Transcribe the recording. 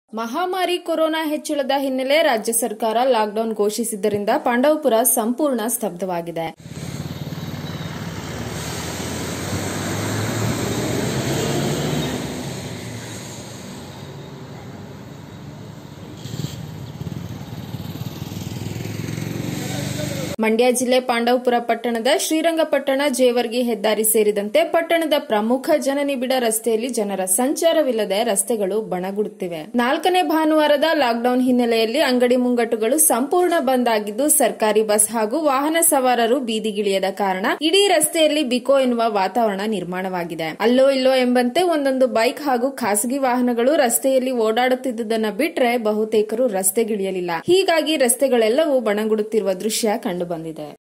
ಮಹಾಮಾರಿ ಕೊರೋನಾ ಹೆಚ್ಚಳದ ಹಿನ್ನೆಲೆ ರಾಜ್ಯ ಸರ್ಕಾರ ಲಾಕ್ಡೌನ್ ಘೋಷಿಸಿದ್ದರಿಂದ ಪಾಂಡವಪುರ ಸಂಪೂರ್ಣ ಸ್ತಬ್ಧವಾಗಿದೆ ಮಂಡ್ಯ ಜಿಲ್ಲೆ ಪಾಂಡವಪುರ ಪಟ್ಟಣದ ಶ್ರೀರಂಗಪಟ್ಟಣ ಜೇವರ್ಗಿ ಹೆದ್ದಾರಿ ಸೇರಿದಂತೆ ಪಟ್ಟಣದ ಪ್ರಮುಖ ಜನನಿಬಿಡ ರಸ್ತೆಯಲ್ಲಿ ಜನರ ಸಂಚಾರವಿಲ್ಲದೆ ರಸ್ತೆಗಳು ಬಣಗುಡುತ್ತಿವೆ ನಾಲ್ಕನೇ ಭಾನುವಾರದ ಲಾಕ್ಡೌನ್ ಹಿನ್ನೆಲೆಯಲ್ಲಿ ಅಂಗಡಿ ಮುಂಗಟ್ಟುಗಳು ಸಂಪೂರ್ಣ ಬಂದ್ ಆಗಿದ್ದು ಸರ್ಕಾರಿ ಬಸ್ ಹಾಗೂ ವಾಹನ ಸವಾರರು ಬೀದಿಗಿಳಿಯದ ಕಾರಣ ಇಡೀ ರಸ್ತೆಯಲ್ಲಿ ಬಿಕೋ ಎನ್ನುವ ವಾತಾವರಣ ನಿರ್ಮಾಣವಾಗಿದೆ ಅಲ್ಲೋ ಇಲ್ಲೋ ಎಂಬಂತೆ ಒಂದೊಂದು ಬೈಕ್ ಹಾಗೂ ಖಾಸಗಿ ವಾಹನಗಳು ರಸ್ತೆಯಲ್ಲಿ ಓಡಾಡುತ್ತಿದ್ದುದನ್ನ ಬಿಟ್ರೆ ಬಹುತೇಕರು ರಸ್ತೆಗಿಳಿಯಲಿಲ್ಲ ಹೀಗಾಗಿ ರಸ್ತೆಗಳೆಲ್ಲವೂ ಬಣಗುಡುತ್ತಿರುವ ದೃಶ್ಯ ಕಂಡುಬಂದಿದೆ